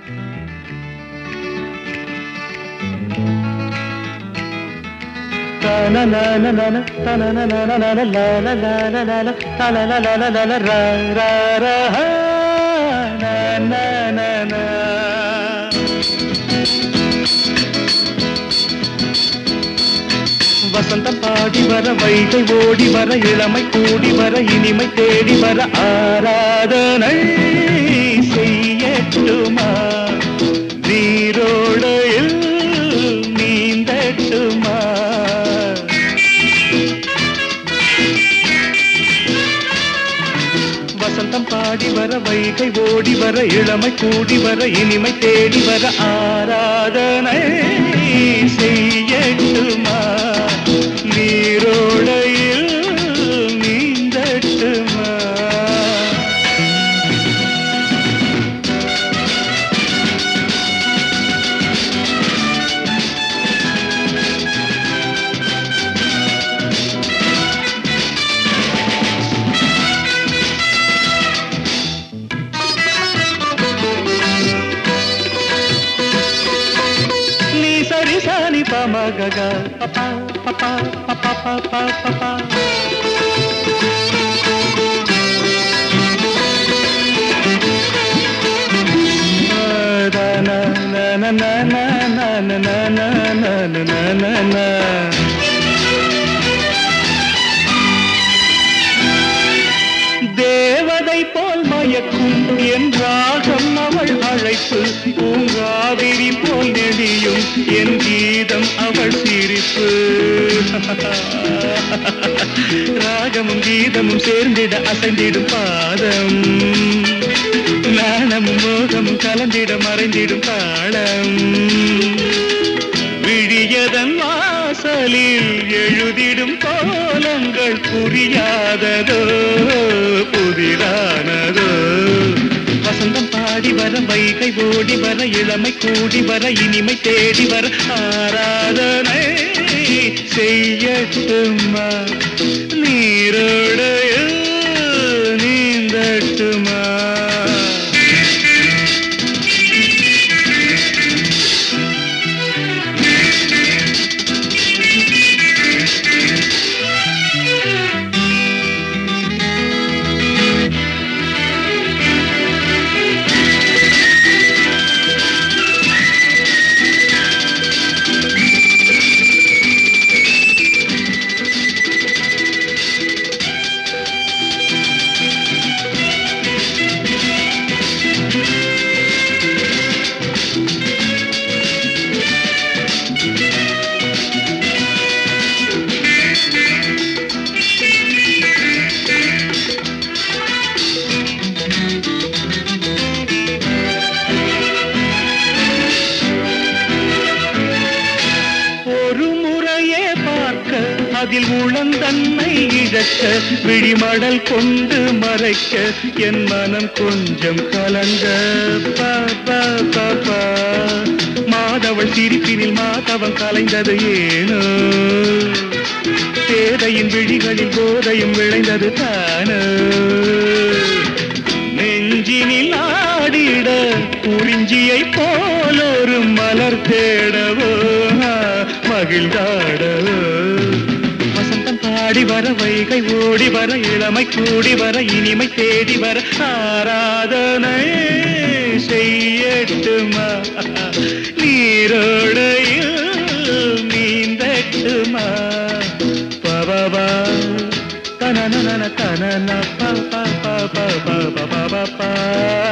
வசந்தம் பாடி வர வைகை ஓடி வர இளமை கூடி வர இனிமை தேடி வர ஆராதனை செய்யட்டுமா நீரோடையில் நீந்தட்டுமா வசந்தம் பாடி வர வைகை ஓடி வர இளமை கூடி வர இனிமை தேடி வர ஆராதனை செய்யட்டுமா நீரோடையில் நீந்தட்டுமா நீ சரி சாணி பமகக பப்பா பப்பா பப்பா பப்பா பப்பா தேவதை போல் மயக்கும் என் ராகம் அவள் அழைப்பு பூங்காவிரி போல் நெடியும் என் கீதம் அவள் சிரிப்பு ராகமும் கீதமும் சேர்ந்திட அசைந்திடும் பாதம் நாணமும் மோகமும் கலந்திட மறைந்திடும் தாளம் விழியதன் வாசலில் எழுதிடும் கோலங்கள் புரியாததோ புதிரானதோ வசந்தம் பாடி வர வைகை ஓடி வர இளமை கூடி வர இனிமை தேடி வர ஆராதனை செய்யட்டுமா நீரோடையில் நீந்தட்டுமா ஒரு முறையே பார்க்க அதில் உளந்தன்னை இழக்க விழிமடல் கொண்டு மறைக்க என் மனம் கொஞ்சம் கலங்க பா, பா, பா, பா. மாதவள் சிரிப்பினில் மாதவன் கலைந்தது ஏனோ பேதையின் விழிகளில் போதையும் விளைந்தது தானோ நெஞ்சினில் ஆடிட குறிஞ்சியை போல் ஒரு மலர் தேடவோ மகிழ்ந்தாடவோ வசந்தம் பாடி வர வைகை ஓடி வர இளமை கூடி வர இனிமை தேடி வர ஆராதனை செய்யட்டுமா நீரோடையில் நீந்தட்டுமா பவபா தனனன தனன ப ப ப ப ப ப ப ப ப